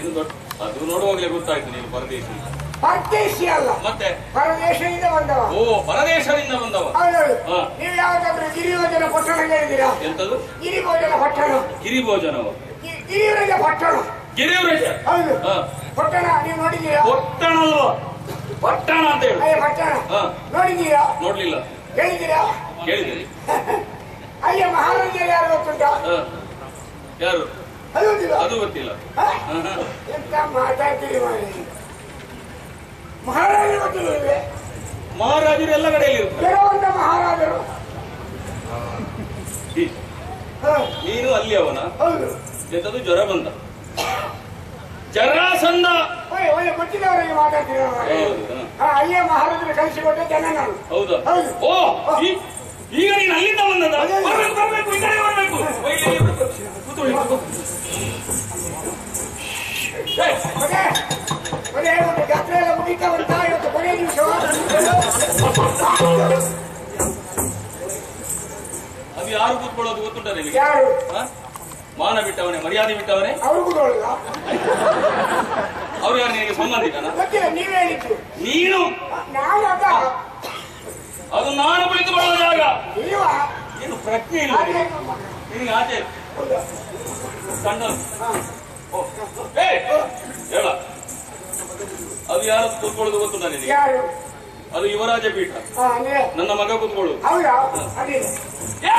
ನೀನು ದೊಡ್ಡ ಅದು ನೋಡುವಾಗಲೇ ಗೊತ್ತಾಯ್ತು ನೀನು ಪರದೇಶಿ ಪರದೇಶಿ ಅಲ್ಲ ಮತ್ತೆ ಪರದೇಶದಿಂದ ಬಂದವ ಓ ಪರದೇಶದಿಂದ ಬಂದವ ಹೌದೌದು ಹಾ. ನೀವು ಯಾವ್ದಾದ್ರು ಗಿರಿಯೋಜನ ಪಟ್ಟಣ ಕೇಳಿದ್ದೀರಾ ಎಂತದು ಗಿರಿಭೋಜನ ಪಟ್ಟಣ ಗಿರಿಭೋಜನವು ಗಿ- ಗಿರಿವರಜ ಪಟ್ಟಣ ಗಿರಿವ್ರಜ ಹೌದು ಹಾ. ಪಟ್ಟಣ ನೀವು ನೋಡಿದ್ದೀರಾ ಪಟ್ಟಣ ಅಲ್ವಾ ಪಟ್ಟಣ ಅಂತ ಹೇಳು ಅಯ್ಯ ಪಟ್ಟಣ ಹಾ. ನೋಡಿದ್ದೀರಾ ನೋಡ್ಲಿಲ್ಲ ಕೇಳಿದ್ದೀರಾ ಕೇಳಿದ್ದೀನಿ ಅಯ್ಯ ಮಹಾರಾಜರು ಯಾರು ಗೊತ್ತುಂಟಾ ಹಾ. ಯಾರು ಅದು ಗೊತ್ತಿಲ್ಲ ಅದು ಗೊತ್ತಿಲ್ಲ ಹಾ? ಹಾ, ಹಾ. ಎಂತ ಮಾತಾಡ್ತೀರಿ ಮಾಡಿ ಮಹಾರಾಜರು ಗೊತ್ತಿಲ್ಲ ನಿಮ್ಗೆ? ಮಹಾರಾಜರು ಎಲ್ಲ ಕಡೆಯಲ್ಲಿ ಇರ್ತಾರೆ ಕೆಲವಂತ ಮಹಾರಾಜರು ಈ, ಹಾ, ನೀನು ಅಲ್ಲಿ ಅವನ ಹೌದು ಎಂತದು ಜ್ವರ ಬಂದ ಜರಾಸಂದ ಒಳ್ಳೆ ಒಳ್ಳೆ ಗೊತ್ತಿದ್ದವರಿಗೆ ಮಾತಾಡ್ತೀರಿ ಮಾರ್ರೆ. ಹೌದು, ಹಾ. ಹಾ, ಅಲ್ಲೇ ಮಹಾರಾಜರು ಕಳಿಸಿಕೊಟ್ಟ ಜನ ನಾನು ಹೌದಾ ಹೌದು. ಓ ಈ- ಈಗ ನೀನು ಅಲ್ಲಿಂದ ಬಂದದ ಅದೇ. ಬರ್ಬೇಕು ಬರ್ಬೇಕು ಈ ಕಡೆ ಬರ್ಬೇಕು ಓ, ಇಲ್ಲಿ, ಇಲ್ಲಿ ಬರ್ಬೇಕು. ಕೂತ್ಕೊಳ್ಳಿ, ಕೂತ್ಕೊಳ್ಳಿ. ಏ, ಮತ್ತೆ ಮತ್ತೆ ಒಂದು ಜಾತ್ರೆ ಎಲ್ಲ ಮುಗಿತಾ ಬಂತ ಇವತ್ತು ಕೊನೆಯ ದಿವಸ ಅದು ಯಾರು ಕೂತ್ಕೊಳ್ಳೋದು ಗೊತ್ತುಂಟ ನಿಮಗೆ ಯಾರು ಹಾ? ಮಾನ ಬಿಟ್ಟವನೇ ಮರ್ಯಾದೆ ಬಿಟ್ಟವನೇ ಅವ್ರು ಕೂತ್ಕೊಳ್ಳಲ್ಲ ಅವ್ರು ಯಾರು ನಿನಗೆ ಸಂಬಂಧಿಕನ ಗೊತ್ತಿಲ್ಲ ನೀವೇ ಹೇಳಿದ್ದು ನೀನು ನಾವು ಅದ ಅದು ನಾನು ಕುಳಿತುಕೊಳ್ಳುವ ಜಾಗ ನೀವ ಏನು ಪ್ರಜ್ಞೆ ಇಲ್ಲ ಹಾಗೆ ನಿನಗೆ ಆಚೆ ಸಣ್ಣ ಓ, ಏ, ಹೇಳ ಅದು ಯಾರು ಕೂತ್ಕೊಳ್ಳೋದು ಗೊತ್ತುಂಟ ನಿನಗೆ ಯಾರು ಅದು ಯುವರಾಜ ಪೀಠ ಹಾ ಅಂದ್ರೆ ನನ್ನ ಮಗ ಕೂತ್ಕೊಳ್ಳುದು ಹೌದಾ ಅದೇ ಏ!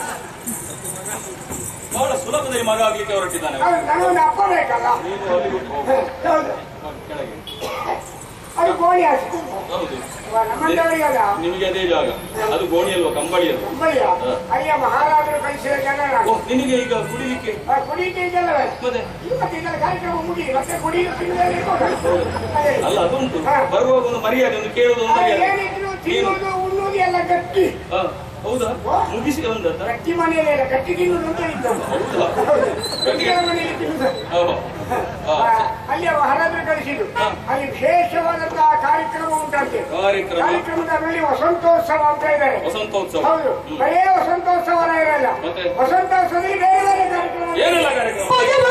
ಬಹಳ ಸುಲಭದಲ್ಲಿ ಮಗ ಆಗ್ಲಿಕ್ಕೆ ಹೊರಟಿದ್ದಾನೆ ಹೌದು ನನಗೊಂದು ಅಪ್ಪ ಬೇಕಲ್ಲ ನೀನು ಅಲ್ಲಿ ಕೂತ್ಕೋ. ಹ, ಹೌದು ಕೆಳಗೆ ಅದು ಕೋಳಿ ಹಾಕಿ ಹೌದು ನಮ್ಮಂತವರಿಗಲ್ಲ ನಿಮಗೆ ಅದೇ ಜಾಗ ಅದು ಗೋಣಿ ಅಲ್ವಾ ಕಂಬಳಿ ಅಲ್ವಾ ಕಂಬಳಿಯ ಅಯ್ಯ ಮಹಾರಾಜರು ಕಳಿಸಿದ ಜನ ಓ ನಾನು ನಿನಗೆ ಈಗ ಕುಡಿಲಿಕ್ಕೆ ಆ, ಕುಡಿಲಿಕ್ಕೆ ಇದೆಲ್ಲವೇ ಮತ್ತೆ ಇವತ್ತು ಇದರ ಕಾರ್ಯಕ್ರಮ ಮುಗಿ ಮತ್ತೆ ಕುಡಿಲಿಕ್ಕೆ ಅದೇ ಅಲ್ಲ ಅದುಂಟು ಹಾ. ಬರುವಾಗ ಒಂದು ಮರ್ಯಾದೆ ಒಂದು ಕೇಳೋದು ಒಂದು ಆ, ಮರ್ಯಾದೆ ಏನಿದ್ರು ನೀನು ತಿನ್ನೋದು ಉಣ್ಣೋದು ಎಲ್ಲ ಗಟ್ಟಿ ಹಾ, ಹೌದಾ ಮುಗಿಸಿ ಬಂದದ್ದ ಗಟ್ಟಿ ಮನೆಯಲ್ಲಿ ಎಲ್ಲ ಗಟ್ಟಿ ತಿನ್ನುವುದು ಅಂತ ಇದ್ದದ್ದು ಹೌದಾ ಗಟ್ಟಿಗಳ ಮನೆಯಲ್ಲಿ ತಿನ್ನುವುದು ಹಾ, ಹಾ. ಆ, ಅಲ್ಲಿ ಮಹಾರಾಜರು ಕಳಿಸಿದ್ದು ಅಲ್ಲಿ ವಿಶೇಷವಾದಂತಹ ಕಾರ್ಯಕ್ರಮ ಉಂಟಂತೆ ಕಾರ್ಯಕ್ರಮ ಕಾರ್ಯಕ್ರಮದಲ್ಲಿ ವಸಂತೋತ್ಸವ ಅಂತ ಇದ್ದಾರೆ ವಸಂತೋತ್ಸವ ಹೌದು ಹ್ಮ್. ಬರೇ ವಸಂತೋತ್ಸವ ಇರಲ್ಲ ಮತ್ತೆ? ವಸಂತೋತ್ಸವದಲ್ಲಿ ಬೇರೆ ಬೇರೆ ಕಾರ್ಯಕ್ರಮ ಏನೆಲ್ಲ ಕಾರ್ಯಕ್ರಮ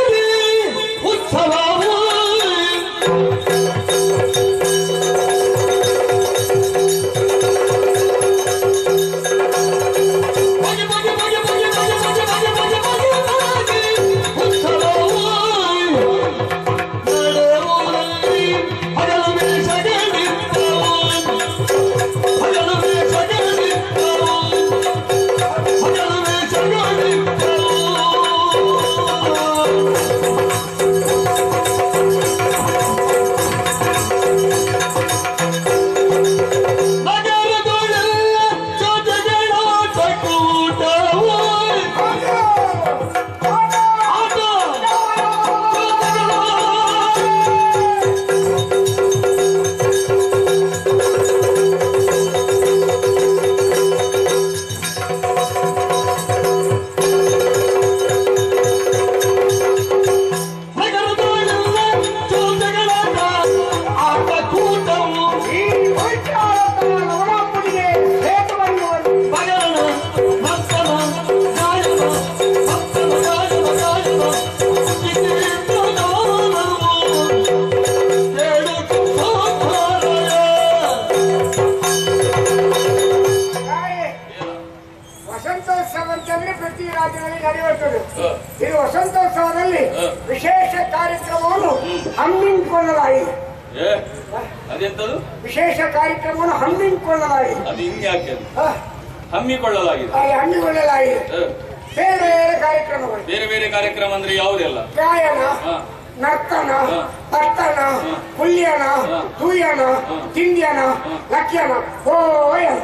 ಈ ವೈಚಾರತನ ನವರಾತ್ರಿಗೆ ಹೇತುವನ್ನು ಹಾಗೆ ವಸಂತೋತ್ಸವ ಅಂತಂದ್ರೆ ಪ್ರತಿ ರಾಜ್ಯದಲ್ಲಿ ನಡೆಯುತ್ತದೆ ಹ. ಇದು ವಸಂತೋತ್ಸವದಲ್ಲಿ ಹ. ವಿಶೇಷ ಕಾರ್ಯಕ್ರಮವನ್ನು ಹಮ್ಮಿಕೊಳ್ಳಲಾಗಿದೆ ಏ ಅದೆಂತದು ವಿಶೇಷ ಕಾರ್ಯಕ್ರಮವನ್ನು ಹಮ್ಮಿಕೊಳ್ಳಲಾಗಿದೆ ಅದು ಇನ್ಯಾಕೆ ಅದು ಹ, ಹಮ್ಮಿಕೊಳ್ಳಲಾಗಿದೆ ಹಾಗೆ ಹಮ್ಮಿಕೊಳ್ಳಲಾಗಿದೆ ಹ. ಬೇರೆ ಬೇರೆ ಕಾರ್ಯಕ್ರಮಗಳು ಬೇರೆ ಬೇರೆ ಕಾರ್ಯಕ್ರಮ ಅಂದ್ರೆ ಯಾವುದೆಲ್ಲ ಗಾಯನ ಹ. ನರ್ತನ ಹ. ಪರ್ತನ ಹ. ಹುಲ್ಯನ ಹ. ತೂಯನ ಹ. ತಿಂಡ್ಯನ ಲಕ್ಯನ ಓಯನ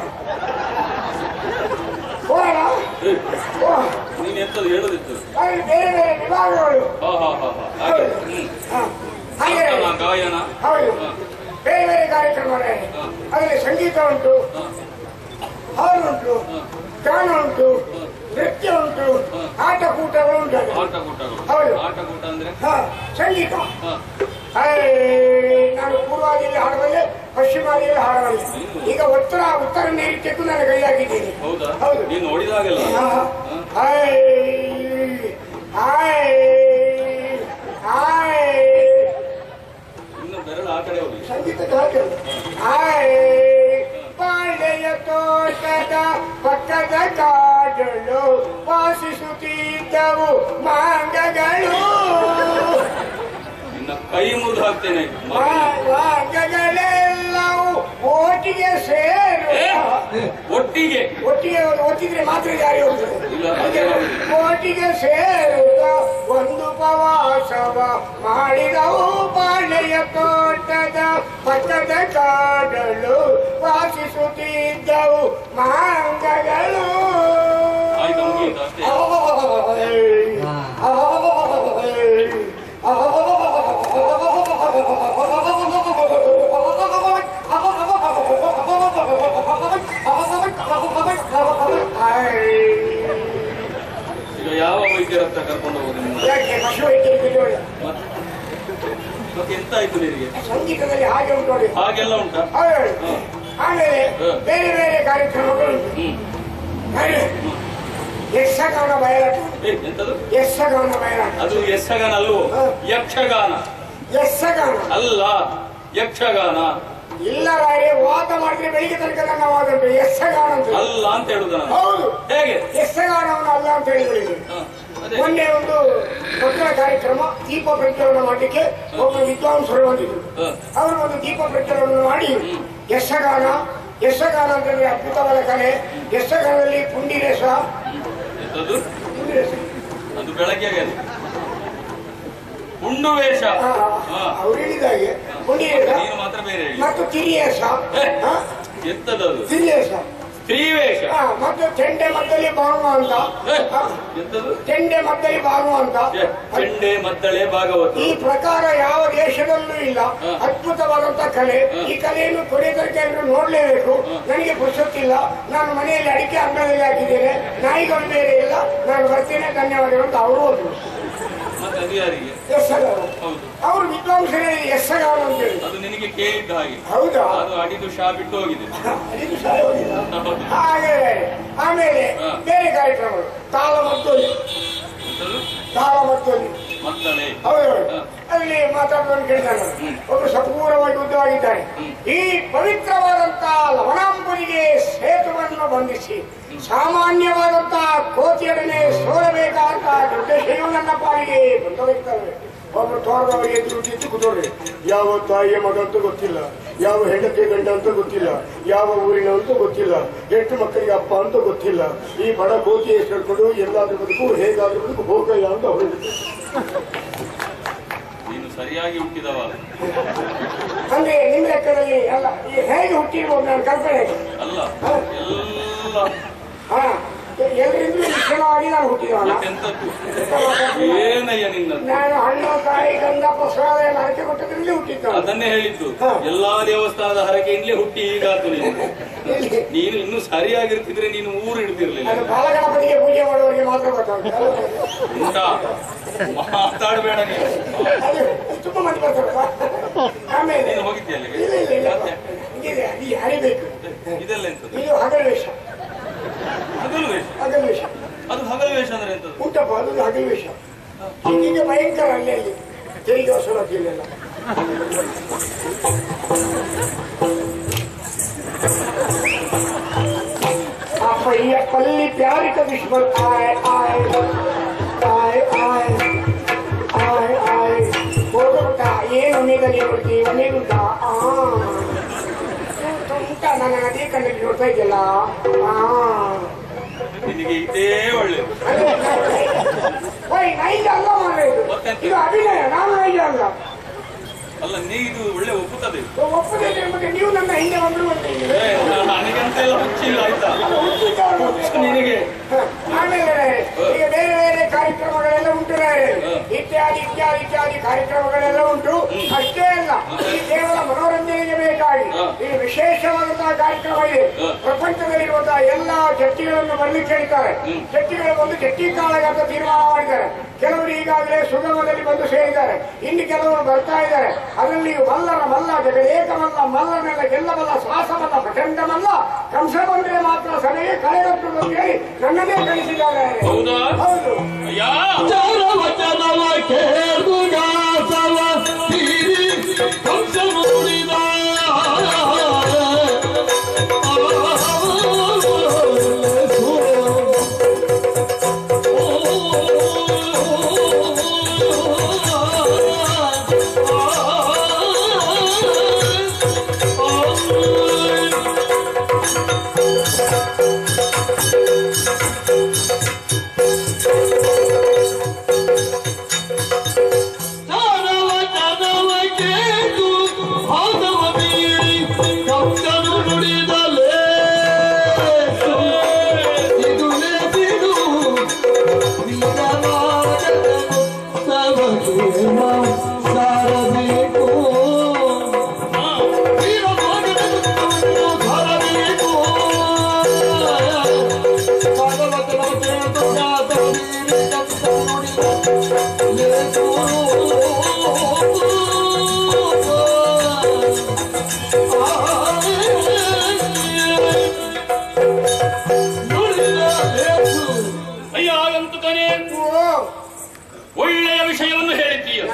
ಓಯನ ಏ, ಓ ನೀನ್ ಎಂತದು ಹೇಳುದಿತ್ತು ಹಾಗೆ ಬೇರೆ ಬೇರೆ ವಿಭಾಗಗಳು ಹಾ ಹಾ ಹಾ ಹಾ ಹಾಗೆ ಹ್ಮ್ ಹ. ಹಾಗೆ ನರ್ತನ, ಗಾಯನ ಹೌದು ಹ. ಬೇರೆ ಬೇರೆ ಕಾರ್ಯಕ್ರಮಗಳಿವೆ ಹ. ಅದರಲ್ಲಿ ಸಂಗೀತ ಉಂಟು ಹ. ಹಾಡು ಉಂಟು ಹ. ಗಾನ ಉಂಟು ನೃತ್ಯ ಉಂಟು ಹ. ಆಟಕೂಟಗಳು ಉಂಟು ಅದು. ಆಟಕೂಟಗಳು ಹೌದು. ಆಟಕೂಟ ಅಂದ್ರೆ ಹ, ಸಂಗೀತ ಹ. ಐ, ನಾನು ಪೂರ್ವಾದಿಯಲ್ಲಿ ಹಾಡಬಲ್ಲೆ ಪಶ್ಚಿಮಾದಿಯಲ್ಲಿ ಹಾಡಬಲ್ಲೆ ಈಗ ಉತ್ತರ ಉತ್ತರ ನೈಋತ್ಯಕ್ಕೂ ನಾನು ಕೈಯಾಗಿದ್ದೀನಿ ಹೌದಾ ಹೌದು. ನೀನ್ ನೋಡಿದಾಗೆಲ್ಲ ಹ. ಹ? ಐ, ಐ, ಐ, ಸುತ್ತಿದ್ದವು ಮಾಂಗಗಳು ನಿನ್ನ ಕೈ ಮುರಿದು ಹಾಕ್ತೇನೆ ಮಾ- ಮಾಂಗಗಳೆಲ್ಲವೂ ಒಟ್ಟಿಗೆ ಸೇರು ಏ, ಒಟ್ಟಿಗೆ ಒಟ್ಟಿಗೆ ಒಂದು ಒತ್ತಿದ್ರೆ ಮಾತ್ರ ಜಾರಿ ಹೋಗ್ತದೆ ಇಲ್ಲ. ಹಾಗೆ ಒಟ್ಟಿಗೆ ಸೇರುತ್ತ ಒಂದು ಪ್ರವಾಸವ ಮಾಡಿದವು ಬಾಳೆಯ ತೋಟದ ಪಕ್ಕದ ಕಾಡಲು ವಾಸಿಸುತ್ತಿದ್ದವು ಮಾಂಗಗಳು ಆಯ್ತು ಮುಗೀತು ಅಷ್ಟೇ ಈಗ ಯಾವ ವೈದ್ಯರ ಹತ್ರ ಕರ್ಕೊಂಡು ಹೋಗುದು ನಿನ್ನ ಯಾಕೆ ಪಶು ವೈದ್ಯರು ಬಿದ್ದೋಳು? ಮತ್ತೆ ಮತ್ತೆ ಎಂತ ಆಯ್ತು ನಿನಗೆ ಸಂಗೀತದಲ್ಲಿ ಹಾಗೆ ಉಂಟು ನೋಡಿ ಹಾಗೆಲ್ಲ ಉಂಟಾ ಹೌದು. ಆಮೇಲೆ ಹ. ಬೇರೆ ಬೇರೆ ಕಾರ್ಯಕ್ರಮಗಳು ಉಂಟು. ಹ್ಮ್ ಹಾಗೆ ಯಕ್ಷಗಾನ ಬಯಲಾಟ ಏ ಎಂತದು ಯಕ್ಷಗಾನ ಬಯಲಾಟ ಅದು ಯಕ್ಷಗಾನ ಅಲ್ವೋ ಹ. ಯಕ್ಷಗಾನ ಯಕ್ಷಗಾನ ಅಲ್ಲ ಯಕ್ಷಗಾನ ಇಲ್ಲ ರಾಯರೇ ವಾದ ಮಾಡಿದ್ರೆ ಬೆಳಿಗ್ಗೆ ತನಕ ನನ್ನ ವಾದ ಉಂಟು ಯಕ್ಷಗಾನ ಅಂತ ಹೇಳಿ. ಅಲ್ಲ ಅಂತ ಹೇಳುದ ನಾನು ಹೌದು ಹೇಗೆ ಯಕ್ಷಗಾನವನ್ನು ಅಲ್ಲ ಅಂತ ಹೇಳಿಗಳಿಗೆ ಹ, ಅದೇ ಮೊನ್ನೆ ಒಂದು ಮಕ್ಕಳ ಕಾರ್ಯಕ್ರಮ ದೀಪ ಪ್ರಜ್ವಲನ ಮಾಡಲಿಕ್ಕೆ ಒಬ್ಬ ವಿದ್ವಾಂಸರು ಬಂದಿದ್ರು ಹ. ಅವರು ಒಂದು ದೀಪ ಪ್ರಜ್ವಲನ ಮಾಡಿ ಯಕ್ಷಗಾನ ಯಕ್ಷಗಾನ ಅಂತಂದ್ರೆ ಅದ್ಭುತವಾದ ಕಲೆ ಯಕ್ಷಗಾನದಲ್ಲಿ ಪುಂಡಿರೇಶ ಎಂತದು ಪುಂಡಿರೇಶ ಅದು ಬೆಳಗ್ಗೆ ಆಗಿದೆ ಉಂಡು ವೇಷ ಹ. ಅವ್ರು ಹೇಳಿದಾಗೆ ಪುಂಡಿರೇಶ ನೀನು ಮಾತ್ರ ಬೇರೆ ಹೇಳಿ ಮತ್ತು ತಿರಿಯೇಶ ಏ, ಹ? ಎಂತದದು ತಿರಿಯೇಶ ಸ್ತ್ರೀ ವೇಷ ಹ, ಮತ್ತು ಚೆಂಡೆ ಮದ್ದಲಿ ಬಾಣು ಅಂತ ಏ, ಹ? ಎಂತದು ಚೆಂಡೆ ಮದ್ದಲಿ ಬಾಣು ಅಂತ ಏ, ಚೆಂಡೆ ಮದ್ದಳೆ ಭಾಗವತ ಈ ಪ್ರಕಾರ ಯಾವ ದೇಶದಲ್ಲೂ ಇಲ್ಲ ಹ. ಅದ್ಭುತವಾದಂತ ಕಲೆ ಹ. ಈ ಕಲೆಯನ್ನು ಕೊನೆ ತನಕ ಎಲ್ಲರೂ ನೋಡ್ಲೇಬೇಕು ನನಗೆ ಪುರುಷತ್ತಿಲ್ಲ ನಾನು ಮನೆಯಲ್ಲಿ ಅಡಿಕೆ ಅಂಗಳದಲ್ಲಿ ಹಾಕಿದ್ದೇನೆ ನಾಯಿಗಳು ಬೇರೆ ಇಲ್ಲ ನಾನು ಬರ್ತೇನೆ ಧನ್ಯವಾದಗಳು ಅಂತ ಅವರು ಹೋದ್ರು ಮತ್ತೆ ಅದು ಯಾರಿಗೆ ಯಶಗಾರ ಹೌದು ಅವರು ವಿದ್ವಾಂಸರೇ ಯಶಗಾರ ಅಂತ ಹೇಳಿ ಅದು ನಿನಗೆ ಕೇಳಿದ್ದ ಹಾಗೆ ಹೌದಾ ಅದು ಅಡಿದು ಶಾ ಬಿಟ್ಟು ಹೋಗಿದೆ ಇದು ಸಾಯೋದಿಲ್ಲ. ಹೌದು. ಹಾಗೆ ಆಮೇಲೆ ಹ. ಬೇರೆ ಕಾರ್ಯಕ್ರಮಗಳು ತಾಳ ಮತ್ತೊಂದು ಎಂತದು ತಾಳ ಮತ್ತೊಂದು ಮದ್ದಳೆ ಹೌದು ಹ. ಅಲ್ಲಿ ಮಾತಾಡುವನು ಕೇಳಿದಾನೆ ಒಬ್ಬರು ಸಪೂರವಾಗಿ ಉದ್ದವಾಗಿದ್ದಾನೆ ಈ ಪವಿತ್ರವಾದಂತಹ ಲವಣಾಂಬುರಿಗೆ ಸೇತುವನ್ನು ಬಂಧಿಸಿ ಸಾಮಾನ್ಯವಾದಂತಹ ಕೋತಿಯೊಡನೆ ಸೋಲಬೇಕಾದಂತಹ ದೊಡ್ಡ ಶೈವ ನನ್ನ ಪಾಲಿಗೆ ಬಂದೋಗಿರ್ತಾರೆ ಒಬ್ಬರು ತೋಟದವರಿಗೆ ಎದುರು ಕಿತ್ತು ಕೂತವ್ರೆ ಯಾವ ತಾಯಿಯ ಮಗ ಅಂತ ಗೊತ್ತಿಲ್ಲ ಯಾವ ಹೆಂಡತಿ ಗಂಡ ಅಂತ ಗೊತ್ತಿಲ್ಲ ಯಾವ ಊರಿನ ಅಂತ ಗೊತ್ತಿಲ್ಲ ಎಷ್ಟು ಮಕ್ಕಳಿಗೆ ಅಪ್ಪ ಅಂತ ಗೊತ್ತಿಲ್ಲ ಈ ಬಡ ಕೋತಿ ಹೆಸರು ಎಲ್ಲಾದ್ರೂ ಬದುಕು ಹೇಗಾದ್ರೂ ಬದುಕು ಹೋಗಯ್ಯ ಅಂತ ಅವರು ನೀನು ಸರಿಯಾಗಿ ಹುಟ್ಟಿದವ ಅಂದ್ರೆ ನಿಮ್ಮ ಲೆಕ್ಕದಲ್ಲಿ ಅಲ್ಲ ಈ ಹೇಗೆ ಹುಟ್ಟಿರ್ಬೋದು ನಾನು ಕಲ್ಪನೆ ಅಲ್ಲ ಎಲ್ಲ ಹಾ ಎಲ್ಲರಿಂದಲೂ ವಿಷಯವಾಗಿ ನಾನು ಹುಟ್ಟಿದವನ ಮತ್ತೆಂತದ್ದು ಏನಯ್ಯ ನಿನ್ನದು ನಾನು ಹಣ್ಣು ಕಾಯಿ ಗಂಧ ಪ್ರಸಾದ ಎಲ್ಲ ಹರಕೆ ಕೊಟ್ಟದ್ರಲ್ಲಿ ಹುಟ್ಟಿದ್ದವ ಅದನ್ನೇ ಹೇಳಿದ್ದು ಹ. ಎಲ್ಲಾ ದೇವಸ್ಥಾನದ ಹರಕೆಯಿಂದಲೇ ಹುಟ್ಟಿ ಹೀಗಾತು ನೀನು ನೀನು ಇನ್ನು ಸರಿಯಾಗಿರ್ತಿದ್ರೆ ನೀನು ಊರು ಹಿಡ್ತಿರ್ಲಿಲ್ಲ ಅದು ಬಾಲಗಣಪತಿಗೆ ಪೂಜೆ ಮಾಡುವವರಿಗೆ ಮಾತ್ರ ಗೊತ್ತಾಗುತ್ತೆ ಉಂಟಾ ಮಾತಾಡಬೇಡ ನೀನು ಅದು ತುಂಬಾ ಮಂದಿ ಬರ್ತಾರಲ್ಲ ಆಮೇಲೆ ನೀನು ಹೋಗಿದ್ದೆ ಅಲ್ಲಿಗೆ ಇಲ್ಲ ಇಲ್ಲ ಇಲ್ಲ ಮತ್ತೆ? ಇದೆ ಅದು ಹರಿಬೇಕು ಇದೆಲ್ಲ ಎಂತದ್ದು ಇದು ಹಗಲು ವೇಷ ಹಗಲು ವೇಷ ಹಗಲು ವೇಷ ಅದು ಹಗಲು ವೇಷ ಅಂದ್ರೆ ಎಂತದ್ದು ಉಂಟಪ್ಪ ಅದು ಹಗಲು ವೇಷ ಈಗ ಭಯಂಕರ ಅಲ್ಲಿ ಅಲ್ಲಿ ತೆರಿಗೆ ವಸೂಲಾತಿಯಲ್ಲೆಲ್ಲ भैया पल्ली प्यार का दुश्मन आए आए आए आए आए आए ಹೋಗುತ್ತಾ ಏನು ನೀರಲ್ಲಿ ಬರ್ತಿ ನೀರುಂಟಾ ಉಂಟ ನಾನು ಅದೇ ಕಣ್ಣಲ್ಲಿ ನೋಡ್ತಾ ಇದ್ದಲ್ಲ ಆ ನಿನಗೆ ಇದೇ ಒಳ್ಳೇದು ಓಯ್ ನೈಜ ಅಲ್ಲ ಮಾರ್ರೆ ಇದು ಇದು ಅಭಿನಯ ನಾನು ನೈಜ ಅಲ್ಲ ಅಲ್ಲ ನೀ ಇದು ಒಳ್ಳೆ ಒಪ್ಪುತ್ತದೆ ಒಪ್ಪದೆ ಮತ್ತೆ ನೀವು ನನ್ನ ಹಿಂದೆ ಬಂದ್ರು ಅಂತ ಹೇಳಿದ್ರೆ ಏ, ನನಗಂತೆಲ್ಲ ಹುಚ್ಚಿಲ್ಲ ಆಯ್ತಾ ಅದು ಹುಚ್ಚಿದ್ದವರು ಹುಚ್ಚು ನಿನಗೆ ಆಮೇಲೆ ಈಗ ಬೇರೆ ಬೇರೆ ಕಾರ್ಯಕ್ರಮಗಳೆಲ್ಲ ಉಂಟು ರಾಯರೇ. ಇತ್ಯಾದಿ ಇತ್ಯಾದಿ ಇತ್ಯಾದಿ ಕಾರ್ಯಕ್ರಮಗಳೆಲ್ಲ ಉಂಟು ಅಷ್ಟೇ ಅಲ್ಲ ಈ ಕೇವಲ ಮನೋರಂಜನೆಗೆ ಬೇಕಾಗಿ ಇದು ವಿಶೇಷವಾದಂತಹ ಕಾರ್ಯಕ್ರಮ ಇದೆ ಪ್ರಪಂಚದಲ್ಲಿರುವಂತಹ ಎಲ್ಲಾ ಚರ್ಚಿಗಳನ್ನು ಬರ್ಲಿಕ್ಕೆ ಹೇಳ್ತಾರೆ ಚರ್ಚಿಗಳು ಬಂದು ಚಟ್ಟಿ ಕಾಳಗ ಅಂತ ತೀರ್ಮಾನ ಮಾಡಿದ್ದಾರೆ ಕೆಲವರು ಈಗಾಗಲೇ ಸುಗಮದಲ್ಲಿ ಬಂದು ಸೇರಿದ್ದಾರೆ ಇನ್ನು ಕೆಲವರು ಬರ್ತಾ ಇದ್ದಾರೆ ಅದರಲ್ಲಿ ಮಲ್ಲರ ಮಲ್ಲ ಜಗದೇಕ ಮಲ್ಲ ಮಲ್ಲನೆಲ್ಲ ಗೆಲ್ಲಬಲ್ಲ ಸಾಹಸಮಲ್ಲ ಪ್ರಚಂಡ ಮಲ್ಲ ಕಂಸ ಬಂದ್ರೆ ಮಾತ್ರ ಸಭೆಗೆ ಕಳೆದಟ್ಟು ಅಂತ ಹೇಳಿ ನನ್ನನ್ನೇ ಕಳಿಸಿದ್ದಾರೆ ಹೌದಾ ಹೌದು ಅಯ್ಯ ವಚನವ ಕೇಳುಗಾಸವ ತೀರಿ ಕಂಸ ನುಡಿದ ಓ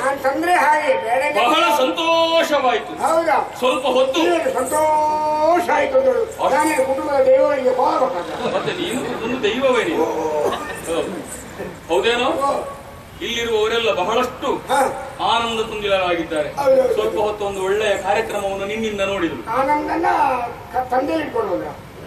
ನಾನ್ ತಂದ್ರೆ ಹಾಗೆ ಬೇಡ ಬಹಳ ಸಂತೋಷವಾಯ್ತು ಹೌದಾ ಸ್ವಲ್ಪ ಹೊತ್ತು ನೀನು ಸಂತೋಷ ಆಯ್ತು ನೋಡು ನಾನೇ ಕುಟುಂಬದ ದೈವಗಳಿಗೆ ಹೋಗಬೇಕಾದ ಮತ್ತೆ ನೀನು ಒಂದು ದೈವವೇ ನೀನು ಹೌದು. ಹೌದೇನೋ ಇಲ್ಲಿರುವವರೆಲ್ಲ ಬಹಳಷ್ಟು ಹಾ ಆನಂದ ತುಂಬಿದರಾಗಿದ್ದಾರೆ ಹೌದು. ಸ್ವಲ್ಪ ಹೊತ್ತು ಒಂದು ಒಳ್ಳೆಯ ಕಾರ್ಯಕ್ರಮವನ್ನು ನಿನ್ನಿಂದ ನೋಡಿದ್ರು ಆನಂದನ ಕ- ತಂದೆ ಇಟ್ಕೊಳ್ಳೋದ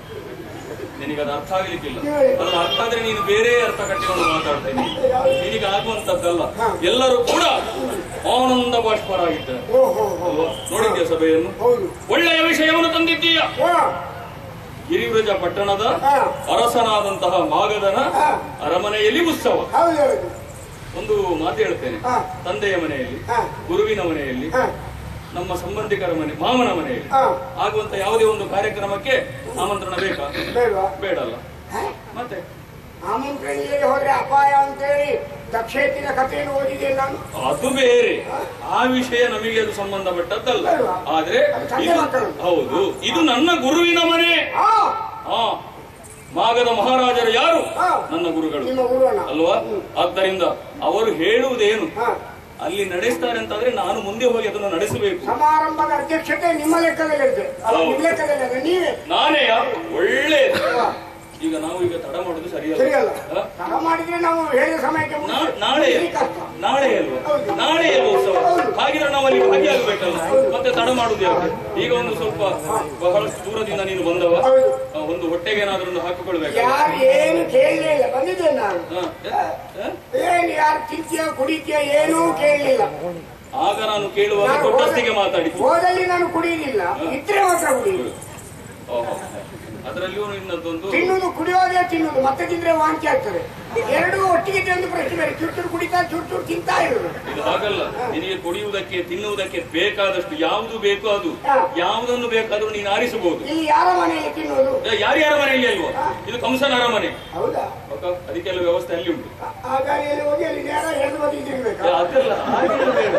ನಿನಗದು ಅರ್ಥ ಆಗ್ಲಿಕ್ಕಿಲ್ಲ ಹೇಳಿ. ಅಲ್ಲ ಅರ್ಥ ಆದ್ರೆ ನೀನು ಬೇರೆ ಅರ್ಥ ಕಟ್ಟಿಕೊಂಡು ಮಾತಾಡ್ತಾ ಇದ್ದೀನಿ ನಿನಗೆ ಆಗುವಂತದ್ದಲ್ಲ ಹಾ. ಎಲ್ಲರೂ ಕೂಡ ಆನಂದ ಬಾಷ್ಪರಾಗಿದ್ದಾರೆ ಓಹೋ ಹೋ ಅಲ್ವಾ ನೋಡಿದ್ಯಾ ಸಭೆಯನ್ನು ಹೌದು ಒಳ್ಳೆಯ ವಿಷಯವನ್ನು ತಂದಿದ್ದೀಯ ಹಾ ಗಿರಿವ್ರಜ ಪಟ್ಟಣದ ಹಾ. ಅರಸನಾದಂತಹ ಮಾಗದನ ಹಾ. ಅರಮನೆಯಲ್ಲಿ ಉತ್ಸವ ಹೌದು ಹೌದು ಒಂದು ಮಾತು ಹೇಳ್ತೇನೆ ಹಾ. ತಂದೆಯ ಮನೆಯಲ್ಲಿ ಹಾ. ಗುರುವಿನ ಮನೆಯಲ್ಲಿ ಹಾ ನಮ್ಮ ಸಂಬಂಧಿಕರ ಮನೆ ಮಾಮನ ಮನೆಯಲ್ಲಿ ಹಾ ಆಗುವಂತ ಯಾವುದೇ ಒಂದು ಕಾರ್ಯಕ್ರಮಕ್ಕೆ ಆಮಂತ್ರಣ ಬೇಕಾ ಬೇಡವಾ ಬೇಡಲ್ಲ ಹಾ? ಮತ್ತೆ ಆಮಂತ್ರಣೆಗೆ ಹೋದ್ರೆ ಅಪಾಯ ಅಂತೇಳಿ ದಕ್ಷೇತಿನ ಕಥೆಯನ್ನು ಓದಿದೆ ನಾನು ಅದು ಬೇರೆ ಆ ವಿಷಯ ನಮಗೆ ಅದು ಸಂಬಂಧಪಟ್ಟದ್ದಲ್ಲ ಆದ್ರೆ ಅದು ತಂದೆ ಇದು- ಮಕ್ಕಳು. ಹೌದು ಇದು ನನ್ನ ಗುರುವಿನ ಮನೆ ಆ ಹಾ ಮಾಗದ ಮಹಾರಾಜರು ಯಾರು ಹಾ. ನನ್ನ ಗುರುಗಳು ನಿಮ್ಮ ಗುರುವಣ್ಣ ಅಲ್ವಾ ಆದ್ದರಿಂದ ಅವರು ಹೇಳುವುದೇನು ಹಾ ಅಲ್ಲಿ ನಡೆಸ್ತಾರೆ ಅಂತಾದ್ರೆ ನಾನು ಮುಂದೆ ಹೋಗಿ ಅದನ್ನು ನಡೆಸಬೇಕು ಸಮಾರಂಭದ ಅಧ್ಯಕ್ಷತೆ ನಿಮ್ಮ ಲೆಕ್ಕದಲ್ಲಿರುತ್ತೆ ಅಲ್ಲ ಹೌದು. ನಿಮ್ಮ ಲೆಕ್ಕದಲ್ಲಿ ಅಲ್ಲ, ನೀವೇ ನಾನೇ ಒಳ್ಳೆ ಹಾ. ಈಗ ನಾವು ಈಗ ತಡ ಮಾಡುದು ಸರಿಯಲ್ಲ ಸರಿಯಲ್ಲ ಹಾ? ತಡ ಮಾಡಿದ್ರೆ ನಾವು ಹೇಳಿದ ಸಮಯಕ್ಕೆ ನಾ- ಮುಗಿಸಿ- ನಾಳೆ ಇದು ಕಷ್ಟ ನಾಳೆ ಅಲ್ವಾ ಹೌದು. ನಾಳೆ ಅಲ್ವಾ ಉತ್ಸವ ಹೌದು. ಹಾಗಿದ್ರೆ ನಾವು ಅಲ್ಲಿ ಭಾಗಿಯಾಗಬೇಕಲ್ಲ ಮತ್ತೆ ತಡ ಮಾಡುದು ಯಾಕೆ ಈಗ ಒಂದು ಸ್ವಲ್ಪ ಬಹಳಷ್ಟು ದೂರದಿಂದ ನೀನು ಬಂದವ ಹೌದು. ಆ, ಒಂದು ಹೊಟ್ಟೆಗೆ ಏನಾದ್ರೂ ಒಂದು ಹಾಕಿಕೊಳ್ಬೇಕು ಯಾರು ಏನು ಕೇಳಲೇ ಇಲ್ಲ ಬಂದಿದ್ದೇನೆ ನಾನು ಹಾ. ಏ? ಏ? ಏನು ಯಾರು ತಿಂತೀಯ ಕುಡಿತೀಯ ಏನೂ ಕೇಳಲಿಲ್ಲ ಆಗ ನಾನು ಕೇಳುವಾಗ ಕೊಟ್ಟಸ್ತಿಗೆ ಮಾತಾಡಿದ್ದು ಹೋದಲ್ಲಿ ನಾನು ಕುಡಿಯಲಿಲ್ಲ ಇದ್ರೆ ಮಾತ್ರ ಕುಡಿಯುದು ಓಹೋ. ಅದರಲ್ಲಿಯೂ ನಿನ್ನದೊಂದು ತಿನ್ನುವುದು ಕುಡಿಯೋದೇ ತಿನ್ನುವುದು ಮತ್ತೆ ತಿಂದ್ರೆ ವಾಂತಿ ಆಗ್ತದೆ ಎರಡೂ ಒಟ್ಟಿಗೆ ಒಂದು ಪ್ರಶ್ನೆ ಬೇರೆ ಚೂರು ಚೂರು ಕುಡಿತಾ ಚೂರು ಚೂರು ತಿಂತಾ ಇರುದು ಇದು ಹಾಗಲ್ಲ ನಿನಗೆ ಕುಡಿಯುವುದಕ್ಕೆ ತಿನ್ನುವುದಕ್ಕೆ ಬೇಕಾದಷ್ಟು ಯಾವುದು ಬೇಕು ಅದು ಹಾ. ಯಾವುದನ್ನು ಬೇಕಾದ್ರೂ ನೀನು ಆರಿಸಬಹುದು ಇಲ್ಲಿ ಯಾರ ಮನೆಯಲ್ಲಿ ತಿನ್ನುವುದು ಯಾರ್ಯಾರ ಮನೆಯಲ್ಲಿ ಅಲ್ವಾ ಇದು ಕಂಸನ ಅರಮನೆ ಹೌದಾ ಅಕ್ಕ, ಅದಕ್ಕೆಲ್ಲ ವ್ಯವಸ್ಥೆ ಅಲ್ಲಿ ಉಂಟು ಆ- ಆ ಗಾಡಿಯಲ್ಲಿ ಹೋಗಿ ಅಲ್ಲಿ ನೇರ ಎದ್ದು ಬದಿ ತಿರ್ಬೇಕಾ ಏ, ಅದೆಲ್ಲ ಹಾಗೆಲ್ಲ ಬೇಡ.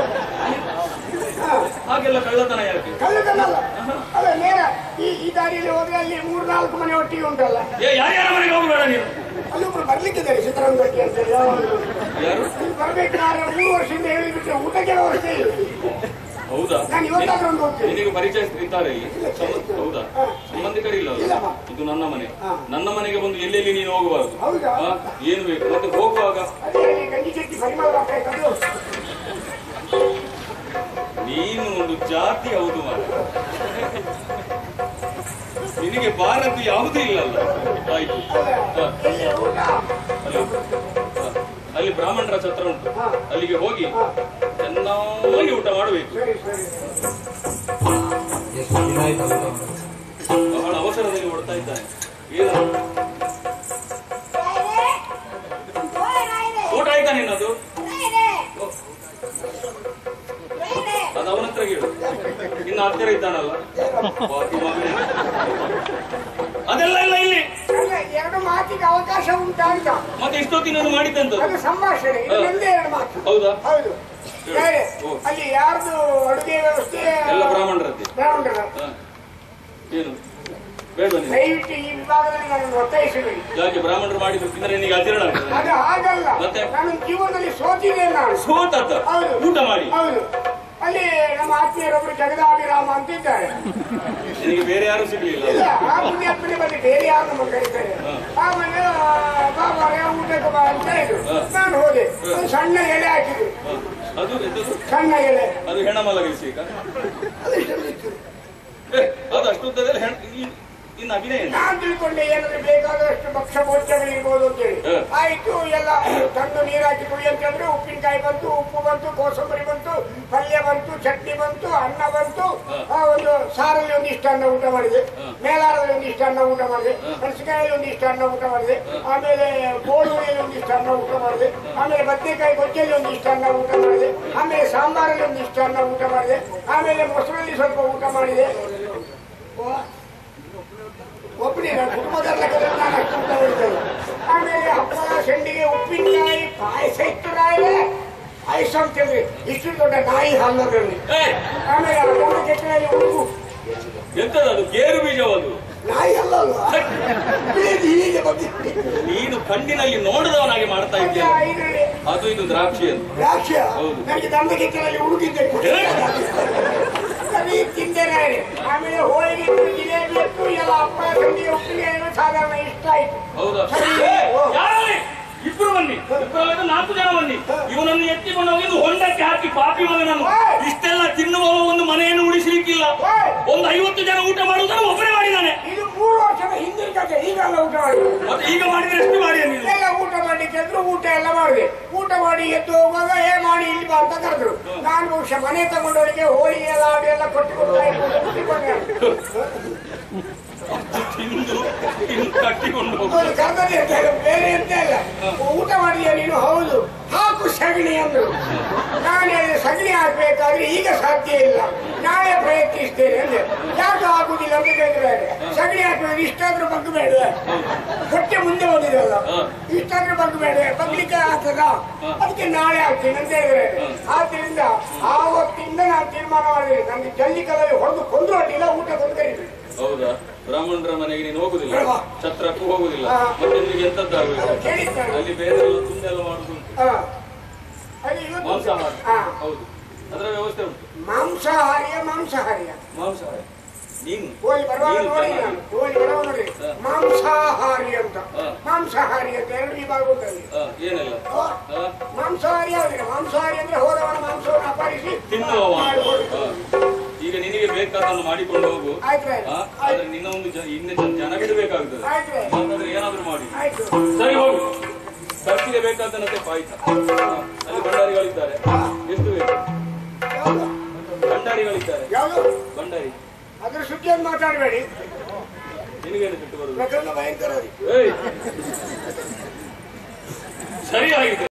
ಹಾ. ಹಾಗೆಲ್ಲ ಕಳ್ಳತನ ಯಾಕೆ ಕಳ್ಳತನಲ್ಲ ಅಲ್ಲ ನೇರ ಈ ಈ ದಾರಿಯಲ್ಲಿ ಹೋದ್ರೆ ಅಲ್ಲಿ ಮೂರ್ನಾಲ್ಕು ಮನೆ ಒಟ್ಟಿಗೆ ಉಂಟಲ್ಲ ಏ ಯಾರ್ಯಾರ ಮನೆಗೆ ಹೋಗಬೇಡ ನೀನು ಅಲ್ಲಿ ಒಬ್ರು ಬರ್ಲಿಕ್ಕಿದ್ದಾರೆ ಚಿತ್ರರಂಗಕ್ಕೆ ಅಂತ ಹೇಳಿ ಯಾವಾಗಲೂ. ಯಾರು ಇಲ್ಲಿ ಬರ್ಬೇಕು ನಾನು ಮೂರು ವರ್ಷದಿಂದ ಹೇಳಿಬಿಟ್ರೆ ಊಟಕ್ಕೆ ವ್ಯವಸ್ಥೆ ಇಲ್ಲ ಹೌದಾ ನಾನು ಇವತ್ತಾದ್ರೂ ಒಂದು ಹೋಗ್ತೀನಿ ನಿನಗೆ ಪರಿಚಯಿಸ್ತಿದ್ದಾರೆ ಇಲ್ಲಿ ಸಂಬ- ಹೌದಾ ಸಂಬಂಧಿಕರಿಲ್ಲ ಅಲ್ಲ? ಇಲ್ಲಮ್ಮ. ಇದು ನನ್ನ ಮನೆ ಹಾ. ನನ್ನ ಮನೆಗೆ ಬಂದು ಎಲ್ಲೆಲ್ಲಿ ನೀನು ಹೋಗಬಾರದು ಹೌದಾ ಹಾ? ಏನು ಬೇಕು ಮತ್ತೆ ಹೋಗುವಾಗ ಅದೇ ಅಲ್ಲಿ ಗಂಜಿ ಚಟ್ನಿ ಪರಿಮಳ ಬರ್ಬೇಕಾದ್ರು ನೀನು ಒಂದು ಜಾತಿ ಹೌದು ಮಾಡ ನಿನಗೆ ಬಾರದ್ದು ಯಾವುದೂ ಇಲ್ಲಲ್ಲ ಆಯ್ತು ಹಾ. ಇಲ್ಲಿ ಊಟ ಅಲ್ಲಿ ಹಾ. ಅಲ್ಲಿ ಬ್ರಾಹ್ಮಣರ ಛತ್ರ ಉಂಟು ಹಾ. ಅಲ್ಲಿಗೆ ಹೋಗಿ ಚೆನ್ನಾಗಿ ಊಟ ಮಾಡಬೇಕು ಸರಿ ಸರಿ ಬಹಳ ಅವಸರದಲ್ಲಿ ಓಡ್ತಾ ಇದ್ದಾನೆ ಏನು ಊಟ ಆಯ್ತಾ ನಿನ್ನದು ಓ, ಅದು ಅವನ ಹತ್ರ ಕೇಳು ಇನ್ನು ಹತ್ತಿರ ಇದ್ದಾನಲ್ಲ ಬಾಕಿ ಮಗನೇ. ಅದೆಲ್ಲ ಇಲ್ಲ ಇಲ್ಲಿ ಅಲ್ಲ, ಎರಡು ಮಾತಿಗೆ ಅವಕಾಶ ಉಂಟಾ ಅಂತ ಮತ್ತೆ ಇಷ್ಟೊತ್ತಿನ ಮಾಡಿದ್ದಂತದ್ದು ಅದು ಸಂಭಾಷಣೆ ಇದು ನಂದೇ ಎರಡು ಮಾತು ಹೌದಾ ಹೌದು ಬೇರೆ ಓ. ಅಲ್ಲಿ ಯಾರ್ದು ಅಡುಗೆ ವ್ಯವಸ್ಥೆ ಎಲ್ಲ ಬ್ರಾಹ್ಮಣರದ್ದೇ ಬ್ರಾಹ್ಮಣರ ಹಾ. ಏನು ಬೇಡ ನೀನು ದಯವಿಟ್ಟು ಈ ವಿಭಾಗದಲ್ಲಿ ನಾನು ಒತ್ತಾಯಿಸಬೇಡಿ ಯಾಕೆ ಬ್ರಾಹ್ಮಣರು ಮಾಡಿದ್ರು ತಿಂದರೆ ನಿನಗೆ ಅಜೀರ್ಣ ಆಗ್ತದೆ ಅದು ಹಾಗಲ್ಲ ಮತ್ತೆ? ನಾನು ಜೀವನದಲ್ಲಿ ಸೋತಿದೆ ನಾನು ಸೋತದ್ದ ಹೌದು. ಊಟ ಮಾಡಿ ಹೌದು ಅಲ್ಲಿ ನಮ್ಮ ಆತ್ಮೀಯರೊಬ್ಬರು ಜಗದಾಭಿರಾಮ ಅಂತ ಇದ್ದಾರೆ ನಿನಗೆ ಬೇರೆ ಯಾರು ಸಿಗ್ಲಿಲ್ಲ ಇಲ್ಲ ಆ ಪುಣ್ಯಾತ್ಮನೆ ಬಲ್ಲಿ ಬೇರೆ ಯಾರು ನಮ್ಮ ಕರೀತಾರೆ ಹಾ. ಆಮೇಲೆ ಆ, ಬಾಬಾರೆ ಊಟಕ್ಕೆ ಬಾ ಅಂತ ಹೇಳಿದ್ರು ಹಾ. ನಾನು ಹೋದೆ ಒಂದು ಸಣ್ಣ ಎಲೆ ಹಾಕಿದ್ರು ಹಾ. ಅದು ಎಂತದು? ಸಣ್ಣ ಎಲೆ ಅದು ಹೆಣ ಮಲಗಿಸಿ ಈಗ ಅದು ಇಷ್ಟೊಂದಿತ್ತು. ಏ, ಅದು ಅಷ್ಟು ಉದ್ದದಲ್ಲಿ ಹೆಣ ಇನ್- ಇನ್ನು ಅಭಿನಯ ಏನು? ನಾನ್ ತಿಳ್ಕೊಂಡೆ ಏನಾದ್ರೆ ಬೇಕಾದಷ್ಟು ಭಕ್ಷ್ಯ ಭೋಜ್ಯಗಳಿರ್ಬೋದು ಅಂತೇಳಿ ಹಾ. ಆಯ್ತು ಎಲ್ಲ ತಂದು ನೀರು ಹಾಕಿ ಕುಡಿ ಅಂತಂದ್ರೆ ಉಪ್ಪಿನಕಾಯಿ ಬಂತು ಉಪ್ಪು ಬಂತು ಕೋಸಂಬರಿ ಬಂತು ಪಲ್ಯ ಬಂತು ಚಟ್ನಿ ಬಂತು ಅನ್ನ ಬಂತು ಹಾ. ಆ, ಒಂದು ಸಾರಲ್ಲಿ ಒಂದಿಷ್ಟು ಅನ್ನ ಊಟ ಮಾಡಿದೆ ಹಾ. ಮೇಲಾರದಲ್ಲಿ ಒಂದಿಷ್ಟು ಅನ್ನ ಊಟ ಮಾಡಿದೆ ಹಾ. ಮೆಣಸಿನಕಾಯಲ್ಲಿ ಒಂದಿಷ್ಟು ಅನ್ನ ಊಟ ಮಾಡಿದೆ ಆಮೇಲೆ ಗೋಳುಳಿಯಲ್ಲಿ ಒಂದಿಷ್ಟು ಅನ್ನ ಊಟ ಮಾಡಿದೆ ಆಮೇಲೆ ಬದನೆಕಾಯಿ ಗೊಜ್ಜಲ್ಲಿ ಒಂದಿಷ್ಟು ಅನ್ನ ಊಟ ಮಾಡಿದೆ ಆಮೇಲೆ ಸಾಂಬಾರಲ್ಲಿ ಒಂದಿಷ್ಟು ಅನ್ನ ಊಟ ಮಾಡಿದೆ ಆಮೇಲೆ ಮೊಸರಲ್ಲಿ ಸ್ವಲ್ಪ ಊಟ ಮಾಡಿದೆ ಓ, ಒಬ್ಬನೇ ನನ್ನ ಕುಟುಂಬದ ಲೆಕ್ಕದಲ್ಲಿ ನಾನು ಅಷ್ಟು ಊಟ ಮಾಡ್ತೇನೆ ಆಮೇಲೆ ಹಪ್ಪಳ ಸಂಡಿಗೆ ಉಪ್ಪಿನಕಾಯಿ ಪಾಯಸ ಇತ್ತು ನಾಯಿಗೆ ಪಾಯಸ ಅಂತಂದ್ರೆ ಇಷ್ಟು ದೊಡ್ಡ ನಾಯಿ ಹಾಲರಲ್ಲಿ ಏ, ಆಮೇಲೆ ಆ ಒಂದು ಕೆಟ್ಟನಲ್ಲಿ ಉಳುಗು ಎಂತದು ಅದು ಗೇರು ಬೀಜವದು ನಾಯಿ ಅಲ್ಲ ಅಲ್ವಾ ಪ್ಲೀಸ್ ಹೀಗೆ ಬಂದಿದ್ದೆ ನೀನು ಕಣ್ಣಿನಲ್ಲಿ ನೋಡದವನಾಗಿ ಮಾಡ್ತಾ ಇದೆಯಾ ಇದರಲ್ಲಿ ಅದು ಇದು ದ್ರಾಕ್ಷಿ ಅಂತ ದ್ರಾಕ್ಷ ಹೌದು. ನನಗೆ ದಂಡಗಿತ್ತರಲ್ಲಿ ಹುಡುಗಿದ್ದೆ ಸರಿ ತಿಂದೇನೆ ಆಮೇಲೆ ಹೋಳಿಗೆ ಇತ್ತು, ಜಿಲೇಬಿ ಇತ್ತು ಎಲ್ಲ ಅಪ್ಪ ಸಂಡಿಗೆ ಉಪ್ಪಿಗೆ ಏನೋ ಸಾಧಾರಣ ಇಷ್ಟ ಆಯ್ತು ಹೌದಾ ಸರಿ. ಏ, ಯಾರಲ್ಲಿ? ಇಬ್ರು ಬನ್ನಿ ಇಬ್ರು ಅಲ್ಲ, ನಾಲ್ಕು ಜನ ಬನ್ನಿ ಇವನನ್ನು ಎತ್ತಿಕೊಂಡು ಹೋಗಿ ಒಂದು ಹೊಂಡಕ್ಕೆ ಹಾಕಿ ಪಾಪಿ ಮಗನನ್ನು ಓಯ್! ಇಷ್ಟೆಲ್ಲ ತಿನ್ನುವ ಒಂದು ಮನೆಯನ್ನು ಉಳಿಸಲಿಕ್ಕಿಲ್ಲ ಓಯ್! ಒಂದು ಐವತ್ತು ಜನ ಊಟ ಮಾಡುವುದನ್ನು ಒಬ್ಬನೇ ಮಾಡಿದ್ದಾನೆ ಇದು ಮೂರು ವರ್ಷದ ಹಿಂದಿನ ಕಥೆ ಈಗೆಲ್ಲ ಊಟ ಮಾಡಿ ಮತ್ತೆ ಈಗ ಮಾಡಿದ್ರೆ ಎಷ್ಟು ಮಾಡಿ ನೀವು ಎಲ್ಲ ಊಟ ಮಾಡ್ಲಿಕ್ಕೆ ಅಂದ್ರು ಊಟ ಎಲ್ಲ ಮಾಡಿದೆ ಊಟ ಮಾಡಿ ಎದ್ದು ಹೋಗುವಾಗ ಏ ಮಾಡಿ ಇಲ್ಲಿ ಬಾ ಅಂತ ಕರೆದ್ರು ನಾನು ಬಹುಶಃ ಮನೆ ತಗೊಂಡವರಿಗೆ ಹೋಳಿಗೆ ಎಲ್ಲ ಆಡಿ ಎಲ್ಲ ಕೊಟ್ಟು ಕೊಡ್ತಾ ಇರ್ಬೋದು. ತಿಂದು ತಿಂದು ಕಟ್ಟಿಕೊಂಡು ಹೋಗು ಅವ್ರು ಕರ್ದದ್ದೇ ಅಂತ ಇಲ್ಲ, ಬೇರೆ ಎಂತ ಇಲ್ಲ ಊಟ ಮಾಡಿದ್ಯಾ ನೀನು ಹೌದು ಹಾಕು ಸಗಣಿ ಅಂದ್ರು ನಾನು ಹೇಳಿದೆ ಸಗಣಿ ಹಾಕ್ಬೇಕಾದ್ರೆ ಈಗ ಸಾಧ್ಯ ಇಲ್ಲ ನಾಳೆ ಪ್ರಯತ್ನಿಸ್ತೇನೆ ಅಂದೆ ಯಾಕೆ ಆಗುದಿಲ್ಲ ಅಂತ ಕೇಳಿದ್ರೆ ಸಗಣಿ ಹಾಕ್ಬೇಕು ಇಷ್ಟಾದ್ರೂ ಬಗ್ಗಬೇಡ ಹೊಟ್ಟೆ ಮುಂದೆ ಬಂದಿದಲ್ಲ ಇಷ್ಟಾದ್ರೂ ಬಗ್ಗಬೇಡ ಬಗ್ಲಿಕ್ಕೆ ಆಗ್ತದ ಅದಕ್ಕೆ ನಾಳೆ ಹಾಕ್ತೀನಿ ಅಂತ ಹೇಳಿದ್ರೆ ಆದ್ರಿಂದ ಆವತ್ತಿಂದ ನಾನು ತೀರ್ಮಾನ ಮಾಡಿದೆ ನನಗೆ ಜಲ್ಲಿ ಕಲಲ್ಲಿ ಹೊಡೆದು ಕೊಂದು ಅಡ್ಡಿಲ್ಲ ಊಟ ಕೊಂದು ಕರೀಬೇಕು ಹೌದಾ ಬ್ರಾಹ್ಮಣರ ಮನೆಗೆ ನೀನು ಹೋಗುದಿಲ್ಲ ಬೇಡ. ಛತ್ರಕ್ಕೂ ಹೋಗುದಿಲ್ಲ ಹಾ. ಮತ್ತೆ ನಿನಗೆ ಎಂತದ್ದಾಗಬೇಕು ಕೇಳಿದ್ದಾನೆ ಅಲ್ಲಿ ಬೇರೆ ಎಲ್ಲ ತುಂಡೆಲ್ಲ ಮಾಡುದು ಉಂಟು. ಹಾ. ಅದು ಇವತ್ತು ಮಾಂಸಾಹಾರ ಹಾ. ಹೌದು ಅದರ ವ್ಯವಸ್ಥೆ ಉಂಟು ಮಾಂಸಾಹಾರಿಯ ಮಾಂಸಾಹಾರಿಯ ಮಾಂಸಾಹಾರ ನೀನು ಹೋಗಿ ಬರುವಾಗ ನೀನು ನೋಡಿ ಚೆನ್ನಾಗಿ. ನಾನು ಹೋಗಿ ಬರುವಾಗ ನೋಡಿ ಹಾ. ಮಾಂಸಾಹಾರಿ ಅಂತ ಹಾ. ಮಾಂಸಾಹಾರಿ ಅಂತ ಎರಡು ವಿಭಾಗ ಉಂಟಲ್ಲಿ ಹಾ, ಏನೆಲ್ಲ ಹಾ. ಹಾ? ಮಾಂಸಾಹಾರಿ ಯಾವ್ದಿಲ್ಲ ಮಾಂಸಾಹಾರಿ ಅಂದ್ರೆ ಹೋದವನ ಮಾಂಸವನ್ನು ಅಪಹರಿಸಿ ತಿನ್ನುವ ಮಾಂಸ. ಮಾಡಿಕೊಡು. ಹಾ. ಈಗ ನಿನಗೆ ಬೇಕಾದನ್ನು ಮಾಡಿಕೊಂಡು ಹೋಗು ಆಯ್ತು ಆಯ್ತು. ಹಾ? ಆದ್ರೆ ನಿನ್ನ ಒಂದು ಜನ ಇನ್ನೇ ಜನ- ಜನ ಬಿಡಬೇಕಾಗ್ತದೆ ಆಯ್ತು ಆಯ್ತು. ಯಾಕಂದ್ರೆ ಏನಾದ್ರೂ ಮಾಡಿ ಆಯ್ತು ಸರಿ ಹೋಗು ಖರ್ಚಿಗೆ ಬೇಕಾದಂತೆ ಪಾಯ್ತ ಅಲ್ಲಿ ಭಂಡಾರಿಗಳಿದ್ದಾರೆ ಎಷ್ಟು ಬೇಕು ಯಾವ್ದು? ಭಂಡಾರಿಗಳಿದ್ದಾರೆ ಯಾವ್ದು ಭಂಡಾರಿ ಅದ್ರ ಸುದ್ದಿಯನ್ನು ಮಾತಾಡಬೇಡಿ ನಿನಗೇನು ಸಿಟ್ಟು ಬರುದು ಪ್ರಕರಣ ಭಯಂಕರ ಅದು. ಏಯ್ ಸರಿ ಆಗಿದೆ